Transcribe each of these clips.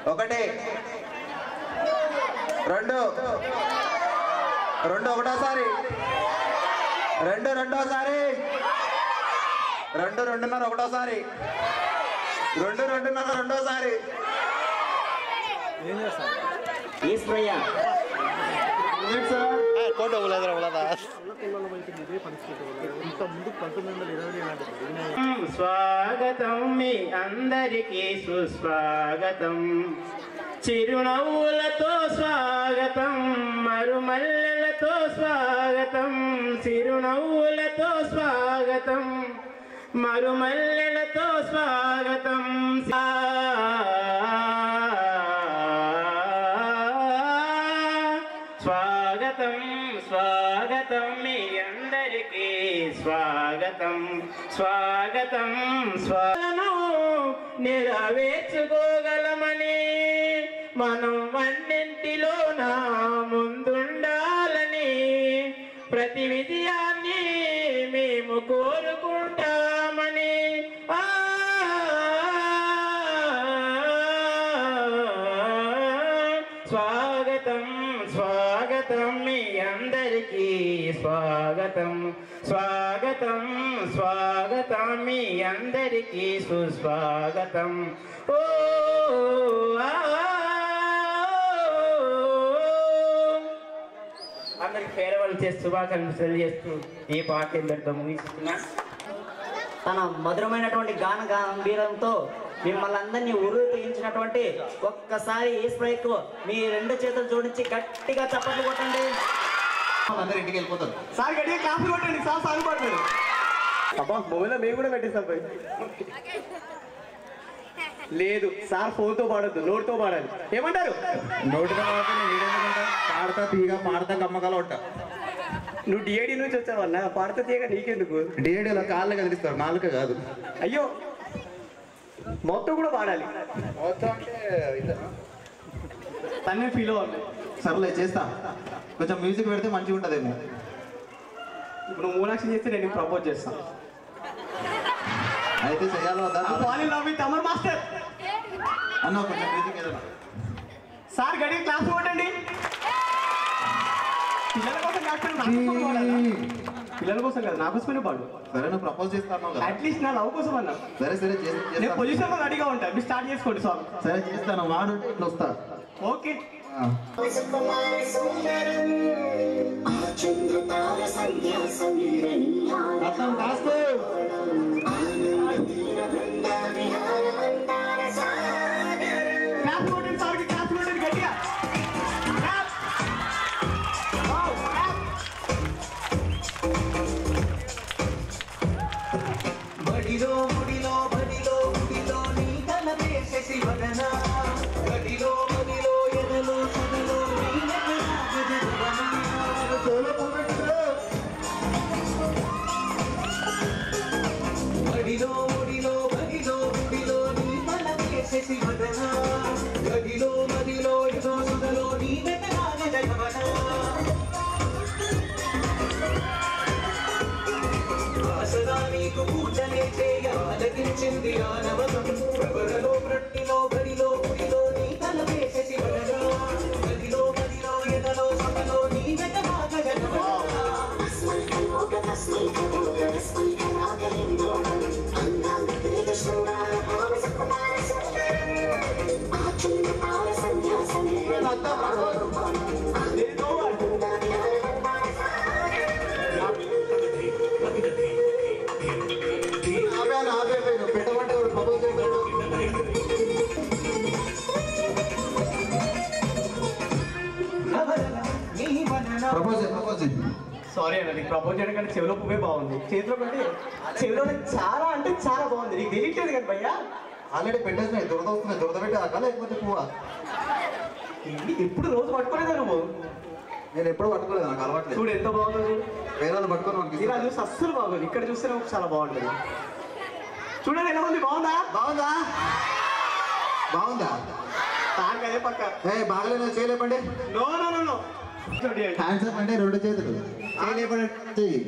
ఒకటి రెండు రెండు ఒకటోసారి రెండు రెండోసారి రెండు రెండున్నర ఒకటోసారి రెండు రెండున్నర రెండోసారి ఈశ్వరయ్య కోట ఉలేదరా ఉలదా స్వాగతం మీ అందరికీ సుస్వాగతం చిరునవ్వులతో స్వాగతం మరుమల్లెలతో స్వాగతం చిరునవ్వులతో స్వాగతం మరుమల్లెలతో స్వాగతం స్వాగతం స్వాగతం మీ అందరికీ స్వాగతం స్వాగతం స్వాగతం నెరవేర్చుకోగలమని మనం వన్నింటిలో నా ముందుండాలని ప్రతి విజయాన్ని మేము కోరుకుంటామని ఆ స్వాగతం స్వాగతం మీ అందరికీ స్వాగతం స్వాగతం స్వాగతం మీ అందరికీ సుస్వాగతం ఓ ఆ, అందరికి ఫేర్వెల్ చేస్తూ శుభాకాంక్షలు తెలియజేస్తూ ఈ పాట ఇందరితో ముగిస్తున్నా తన మధురమైనటువంటి గాన గంభీరంతో మిమ్మల్ని అందరినీ ఉరువు తీయించినటువంటి ఒక్కసారి ఈశ్వరయ్యకు మీ రెండు చేతులు జోడించి గట్టిగా చప్పట్లు కొట్టండి అందరు ఇంటికి వెళ్ళిపోతారు సార్ గట్టిగా కాఫీ కొట్టండి సార్ సాగు పడతారు అబ్బా మొబైల్లో మేము కూడా పెట్టేస్తాం పోయి లేదు సార్ ఫోన్తో పాడొద్దు నోట్తో పాడాలి ఏమంటారు నోటితో కాబట్టి నేను వీడేందుకుంటా పాడతా తీగా పాడతా కమ్మకాలు ఉంటా నువ్వు డిఐడి నుంచి వచ్చావన్నా పాడితే తీయక నీకెందుకు డిఏడీలో కాళ్ళు కదిలిస్తారు నాలుక కాదు అయ్యో మొత్తం కూడా పాడాలి మొత్తం అంటే తన్నే ఫీల్ అవ్వాలి సర్లే చేస్తా కొంచెం మ్యూజిక్ పెడితే మంచిగా ఉంటుందేమో ఇప్పుడు నువ్వు మూనాక్షి చేస్తే నేను ప్రపోజ్ చేస్తాను అయితే చేయాలి వద్దా fall in love with Amar master అన్న కొంచెం మ్యూజిక్ ఏదైనా సార్ గడి క్లాస్ కొట్టండి పిల్లల కోసం కాకుండా నా కోసం పాడాలా? పిల్లల కోసం కదా నా కోసమే పాడు సరే నువ్వు ప్రపోజ్ చేస్తాను కదా అట్లీస్ట్ నా లవ్ కోసం అన్నా సరే సరే చేసి నేను చేస్తాను పొజిషన్ లో రెడీగా ఉంటా మీరు స్టార్ట్ చేసుకోండి సాంగ్ సరే చేస్తాను వాడు ఇట్లా వస్తా ఓకే ఆ. రత్నం కాస్తూ క్లాప్ కొట్టండి సార్కి క్లాప్ కొట్టండి గట్టిగా Clap. Wow, clap. బడిలో ముడిలో బడిలో గుడిలో నీ తల వేసేసి వదన గడిలో మదిలో ఎదలో సదలో నీ బడిలో ముడిలో బడిలో గుడిలో నీ తల వేసేసి వదన గడిలో మదిలో ఎదో సదలో నీ వెతరాగ జగవన ఆసరా నీకు పూజనే చేయ అలగించింది ఆనవతం ప్రబలలో ప్రట్టిలో బడిలో గుడిలో నీ తల వేసేసి వదనా గదిలో మదిలో ఎదలో సభలో నీ వెతరాగ జగవనా ఆపాను ఆపేపోయాను పెట్టమంటే వాడు ప్రపోజ్ చేశాడు నీ వదన ప్రపోజ్ ప్రపోజ్ సారీ అన్న నీకు ప్రపోజ్ చేయడం కంటే చెవిలో పువ్వే బాగుంది చేతిలో కంటే చెవిలో చాలా అంటే చాలా బాగుంది నీకు తెలియట్లేదు కదా భయ్యా ఆల్రెడీ పెట్టేసినాయి దురద వస్తున్నాయి దురద పెట్టి ఆక లేకపోతే పువ్వా ఇది ఎప్పుడు రోజు పట్టుకోలేదా నువ్వు నేను ఎప్పుడు పట్టుకోలేదు నాకు అలవాట్లేదు చూడు ఎంత బాగుందో చూడు. వేరే వాళ్ళు పట్టుకొని మనకి ఇలా చూసి అస్సలు బాగుంది ఇక్కడ చూస్తే నాకు చాలా బాగుంటుంది చూడండి ఎలా ఉంది బాగుందా బాగుందా బాగుందా తాను అదే పక్క ఏ బాగలేదు చేయలేపండి no no no no hands up అంటే రెండు చేతులు చేయలేపండి చెయ్యి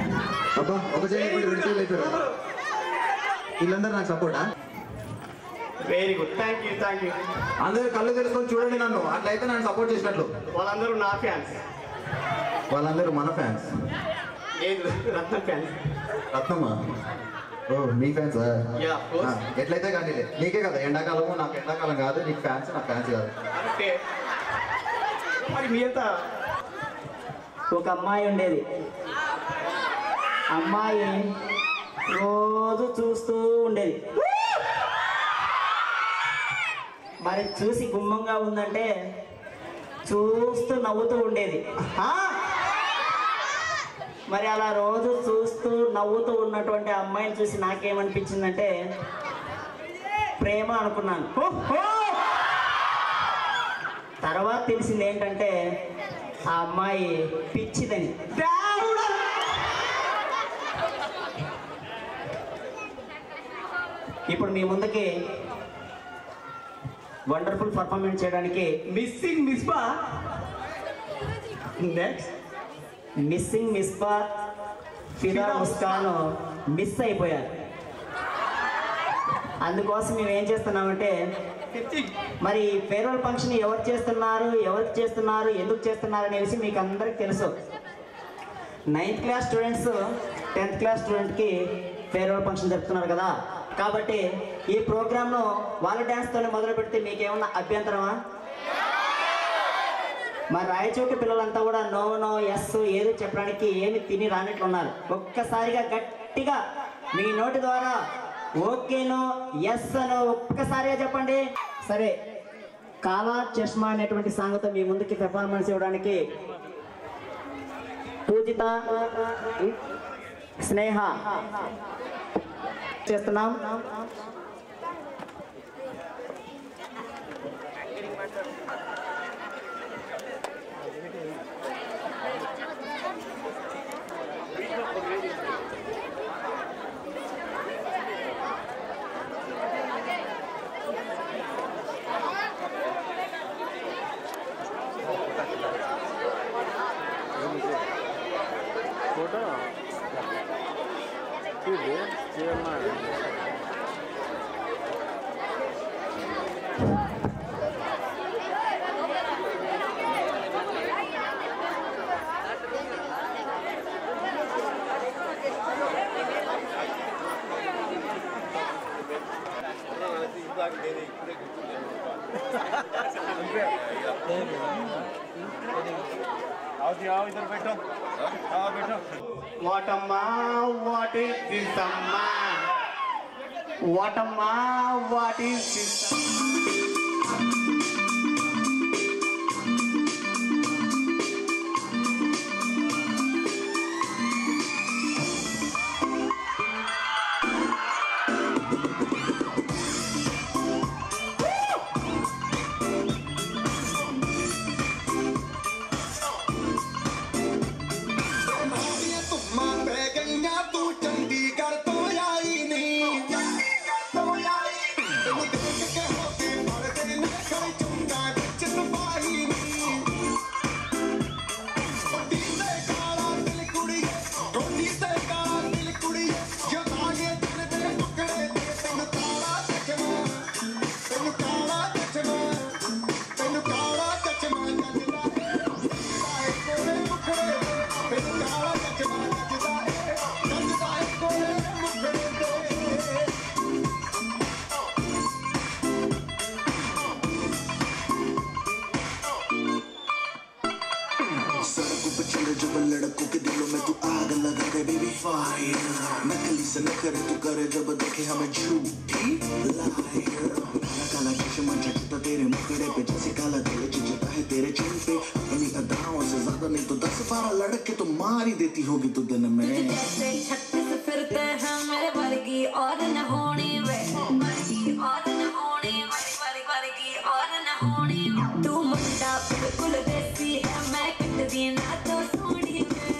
అబ్బా ఒక చేయి లేపండి, రెండు చేతులు లేపారు వీళ్ళందరూ నాకు సపోర్టా very good thank you thank you అందరూ కళ్ళు తెలుసుకొని చూడండి నన్ను అట్లయితే నన్ను సపోర్ట్ చేసినట్లు వాళ్ళందరూ నా ఫ్యాన్స్ వాళ్ళందరూ మన ఫ్యాన్స్ లేదు రత్న ఫ్యాన్స్ రత్నమా ఓ మీ ఫ్యాన్స్ Yeah, of course. ఎట్లయితే కానీ నీకే కదా ఎండాకాలము నాకు ఎండాకాలం కాదు నీకు ఫ్యాన్స్ నాకు ఫ్యాన్స్ కాదు అంటే మరి మీ అంతా ఒక అమ్మాయి ఉండేది అమ్మాయి రోజు చూస్తూ ఉండేది మరి చూసి గుమ్మంగా ఉందంటే చూస్తూ నవ్వుతూ ఉండేది ఆ, మరి అలా రోజు చూస్తూ నవ్వుతూ ఉన్నటువంటి ఆ అమ్మాయిని చూసి నాకేమనిపించిందంటే ప్రేమ అనుకున్నాను ఓహో! తర్వాత తెలిసింది ఏంటంటే ఆ అమ్మాయి పిచ్చిదని దేవుడా! ఇప్పుడు మీ ముందుకి వండర్ఫుల్ పర్ఫార్మెన్స్ చేయడానికి missing Misba next missing Misba Fida Muskan miss అయిపోయారు అందుకోసం మేము ఏం చేస్తున్నామంటే మరి ఫేర్వెల్ ఫంక్షన్ ఎవరు చేస్తున్నారు ఎవరికి చేస్తున్నారు ఎందుకు చేస్తున్నారు అనే విషయం మీకు అందరికి తెలుసు ninth class students tenth class స్టూడెంట్కి ఫేర్వెల్ ఫంక్షన్ జరుపుతున్నారు కదా కాబట్టి ఈ ప్రోగ్రామ్ను వాళ్ళ డ్యాన్స్తోనే మొదలు పెడితే మీకు ఏమన్నా అభ్యంతరమా మరి రాయచోటి పిల్లలంతా కూడా నో నో ఎస్ ఏదో చెప్పడానికి ఏమి తిని రానట్లు ఉన్నారు ఒక్కసారిగా గట్టిగా మీ నోటి ద్వారా ఓకేనో ఎస్ అనో ఒక్కసారిగా చెప్పండి సరే కాలా చష్మా అనేటువంటి సాంగ్తో మీ ముందుకి పెర్ఫార్మెన్స్ ఇవ్వడానికి పూజిత స్నేహ చేస్తున్నాం వాటమ్మా వాట్ ఈస్ దిస్ అమ్మా వాటమ్మా వాట్ ఈస్ దిస్ ਤੁਮਾਂ ਬਹਿ ਗਈਆਂ ਤੂੰ ਚੰਡੀਗੜ੍ਹ ਤੋਂ ਆਈ ਨੀ ਤੋਂ ਆਈ ਤੈਨੂੰ ਦੇਖ ਕੇ ਹੋ ਕੇ ਮਰਦੇ ਨੇ ਖੜੀ ਚੁੰਗਾ ਵਿੱਚ ਸਫਾਈ ਨੀ ਪੱਟੀ ਤੇ ਕਾਲਾ ਦਿਲ ਕੁੜੀਏ ਗੋਡੀ ਤੇ ਕਾਲਾ ਦਿਲ ਕੁੜੀਏ ਜੋ ਤਾਗੇ ਤੇਰੇ ਦਿਲ ਟੁਕੜੇ ਤੇ ਤੈਨੂੰ ਕਾਲਾ ਚਸ਼ਮਾ ਤੈਨੂੰ ਕਾਲਾ ਚਸ਼ਮਾ ਤੈਨੂੰ ਕਾਲਾ ਚਸ਼ਮਾ ਜੱਜਦਾ ਏ ਕੋਲੇ ਮੁਖੜੇ ਤੈਨੂੰ ਕਾਲਾ ਚਸ਼ਮਾ ਜੱਜਦਾ ਏ ਜੱਜਦਾ ਏ ਕੋਲੇ ਮੁਖੜੇ ਤੇ सड़कों पे चले जब लड़कों के दिलों में तू आग लगा दे बेबी फायर नकली से न करे तू करे जब देखे हमें झूठी लायर काला काला चश्मा झटता तेरे मुखड़े पे जैसे काला दिल चिचता है तेरे चिन पे अपनी अदाओं से ज्यादा नहीं तो दस बारह लड़के तो मार ही देती होगी तू दिन में जैसे छत्तीस फिरते हैं मेरे वर्गी और न होनी वे वर्गी और न होनी वर्गी वर्गी वर्गी और न होनी तू मुंडा बिल्कुल देसी है मैं कटदी ना तो सोनी वे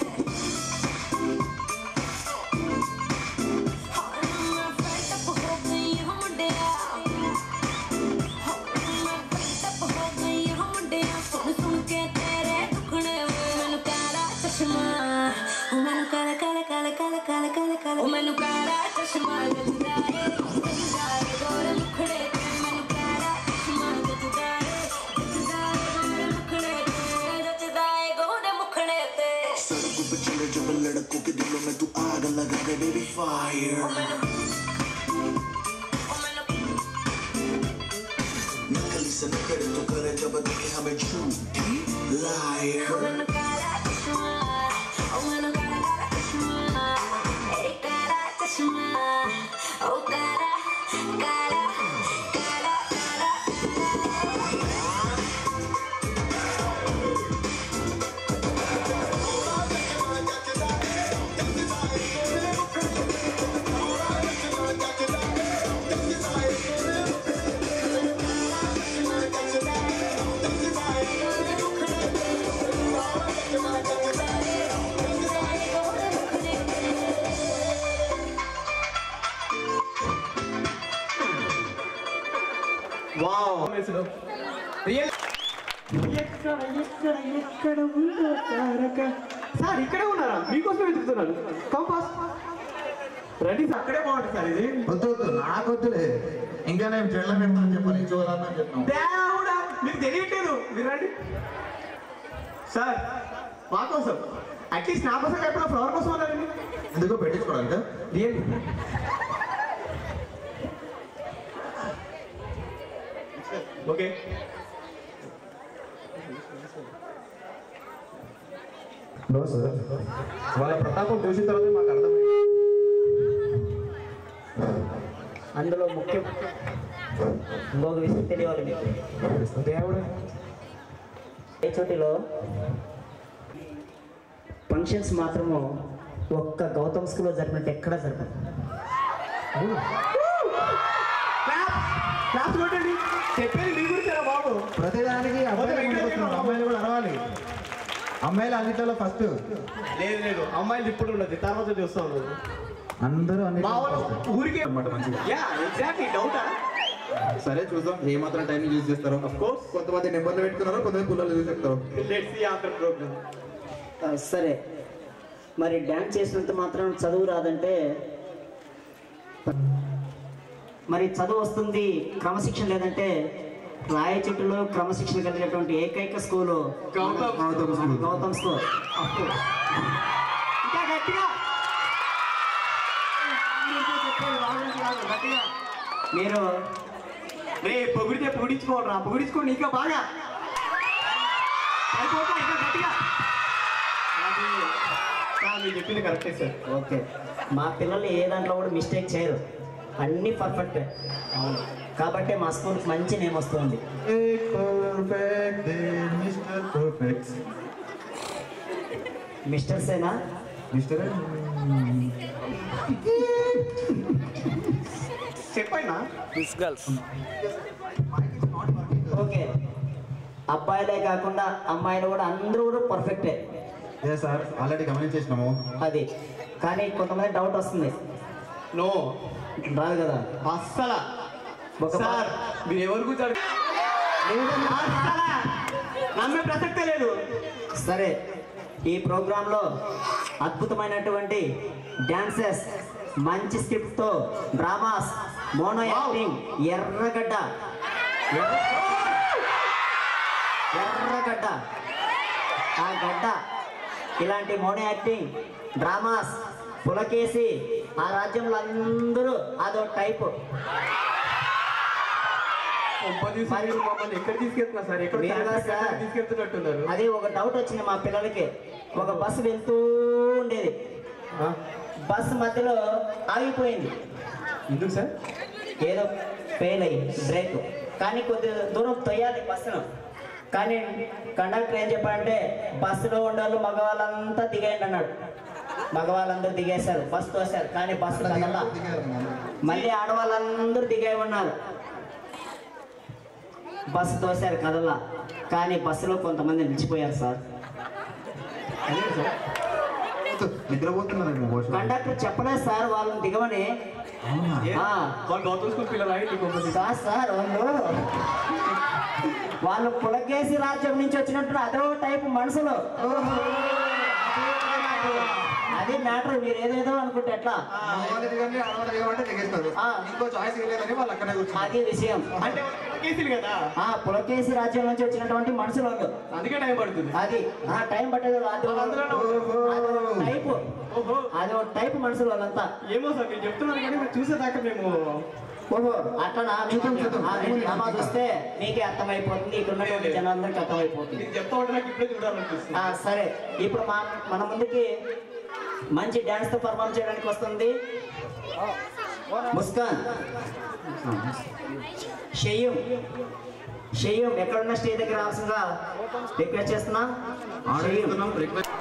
हाँ, मैं fed up हो गई हूँ मुंडिया। हाँ, मैं fed up हो गई हूँ मुंडिया। सुन सुन के तेरे दुखड़े वे मैनू काला चश्मा ओ मैनू काला काला काला काला काला काला काला ओ मैनू काला चश्मा लगदा है लगदा है गोरे मुखड़े ते Okay, baby, fire. नकली से नखरे तो करे जब देखे हमें झूठी liar. Oh, cara, cara, cara, cara. Wow real ఎక్కడ ఎక్కడ ఎక్కడ ఉందో తారక సార్ ఇక్కడే ఉన్నారా మీకోసమే వెతుకుతున్నాను కంపాస్ రెడీ సార్ అక్కడే బాగుంటుంది సార్ ఇది వద్దు వద్దు నాకు వద్దులే ఇంకా నేను చెట్ల పెడతాను చెప్పని చూడాలని చెప్తాను దేవుడా మీకు తెలియట్లేదు మీరు రండి సార్ మా కోసం అట్లీస్ట్ నా కోసం ఎప్పుడు ఫ్లవర్ కోసం అన్నారండి ఎందుకో పెట్టించుకోవడానికి రియల్ ఓకే నో సార్ వాళ్ళ ప్రతాపం చూసిన తర్వాత మాకు అర్థమైంది అందులో ముఖ్యం ఇంకొక విషయం తెలియాలి మీకు దేవుడు ఏ చోటిలో ఫంక్షన్స్ మాత్రము ఒక్క గౌతమ్ స్కూల్లో జరిపినట్టు ఎక్కడా జరపదు క్లాస్ కొట్టండి చెప్పేది మీ గురించేనా బాబు ప్రతిదానికి అబ్బాయిలు ముందుకు వస్తున్నారు. అమ్మాయిలు కూడా అరవాలి అమ్మాయిలు అన్నిట్లలో ఫస్ట్ లేదు లేదు అమ్మాయిలు ఇప్పుడు ఉన్నది తర్వాత చూస్తా ఉన్నది అందరూ అన్ని మా వాళ్ళు ఊరికే అన్నమాట మంచిగా యా ఎగ్జాక్ట్లీ డౌటా సరే చూద్దాం ఏ మాత్రం టైం యూజ్ చేస్తారో Of course. కొంతమంది నెంబర్లు పెట్టుకున్నారు కొంతమంది పుల్లలు యూజ్ చేస్తారు లెట్స్ సీ ఆఫ్టర్ ప్రోగ్రామ్ ఆ, సరే మరి డ్యాన్స్ చేసినంత మాత్రం చదువు రాదంటే మరి చదువు వస్తుంది క్రమశిక్షణ లేదంటే రాయచెట్టులో క్రమశిక్షణ కలిగినటువంటి ఏకైక school Gautam. Gautam school. Gautam school ఇంకా గట్టిగా మీరు రే పొగిడితే పొగిడించుకోవాలి రా పొగిడించుకోండి ఇంకా బాగా సరిపోతా ఇంకా గట్టిగా అది ఆ, మీరు చెప్పింది కరెక్టే సార్ ఓకే మా పిల్లలు ఏ దాంట్లో కూడా మిస్టేక్ చేయరు అన్నీ పర్ఫెక్ట్ అవును కాబట్టి మా స్కూల్కి మంచి నేమ్ వస్తుంది mister perfect mister Sena mister చెప్పైనా ఓకే అబ్బాయిలే కాకుండా అమ్మాయిలు కూడా అందరూ కూడా పర్ఫెక్టే ఏ సార్ ఆల్రెడీ గమనించేసినాము అది కానీ కొంతమంది డౌట్ వస్తుంది నో రాదు కదా అస్సల ఒక సార్ మీరు ఎవరు కూర్చోడు అస్సల నమ్మే ప్రసక్తే లేదు సరే ఈ ప్రోగ్రాంలో అద్భుతమైనటువంటి డాన్సెస్ మంచి స్క్రిప్ట్తో డ్రామాస్ మోనో యాక్టింగ్ ఎర్రగడ్డ ఎర్ర- ఎర్రగడ్డ ఆ గడ్డ ఇలాంటి మోనో యాక్టింగ్ డ్రామాస్ పులకేసి ఆ రాజ్యంలో అందరూ అదో టైపు మరి మమ్మల్ని ఎక్కడ తీసుకెళ్తున్నా సార్ ఎక్కడ మీరు కాదు సార్. తీసుకెళ్తున్నట్టున్నారు అది ఒక డౌట్ వచ్చింది మా పిల్లలకి ఒక బస్సు వెళ్తూ ఉండేది బస్సు మధ్యలో ఆగిపోయింది ఎందుకు సార్ ఏదో ఫెయిల్ అయ్యి బ్రేక్ కానీ కొద్ది దూరం తొయ్యాలి బస్సును కానీ కండక్టర్ ఏం చెప్పాడంటే బస్సులో ఉండాలి మగవాళ్ళంతా దిగేయండి అన్నాడు మగవాళ్ళందరూ దిగేశారు బస్సు తోశారు కానీ బస్సు కదల్లా మళ్ళీ ఆడవాళ్ళందరూ దిగే ఉన్నారు బస్సు తోశారు కదల్లా కానీ బస్సులో కొంతమంది నిలిచిపోయారు సార్ నిద్రపోతున్నారండి భోజనం కండక్టర్ చెప్పలేదు సార్ వాళ్ళని దిగమని ఏ? ఆ. వాళ్ళు గౌతమ్ స్కూల్ పిల్లలు అయ్యి ఇంకొకటి సార్ సార్ వాళ్ళు వాళ్ళు పులకేసి రాజ్యం నుంచి వచ్చినట్టు అదో టైప్ మనుషులు అది మ్యాటర్ మీరు ఏదేదో అనుకుంటే ఎట్లా ఆడవాళ్ళది కానీ ఆడవాళ్ళది ఏమంటే దిగేస్తారు ఆ. ఇంకో చాయిస్ ఇవ్వలేదని వాళ్ళు అక్కడే కూర్చున్నారు అది విషయం అంటే పులకేసిలు కదా ఆ పులకేసి రాజ్యం నుంచి వచ్చినటువంటి మనుషులు వాళ్ళు. అందుకే టైం పడుతుంది అది ఆ టైం పట్టేది అది అందులోనే టైపు ఓహో అది ఒక టైప్ మనుషులు వాళ్ళంతా ఏమో సార్ మీరు చెప్తున్నారు కానీ మీరు చూసేదాకా మేము ఓహో అట్లా డ్రామా చూస్తే మీకే అర్థమైపోతుంది ఇక్కడ ఉన్నటువంటి జనాలందరికీ అర్థమైపోతుంది మీరు చెప్తా ఉంటే నాకు ఇప్పుడే చూడాలనిపిస్తుంది ఆ, సరే ఇప్పుడు మా మన ముందుకి మంచి డ్యాన్స్ తో పర్ఫామ్ చేయడానికి వస్తుంది ముస్కాన్ షయ్యం షయ్యం ఎక్కడున్న స్టేజ్ దగ్గర రావాల్సిందిగా రిక్వెస్ట్ చేస్తున్నా షయ్యం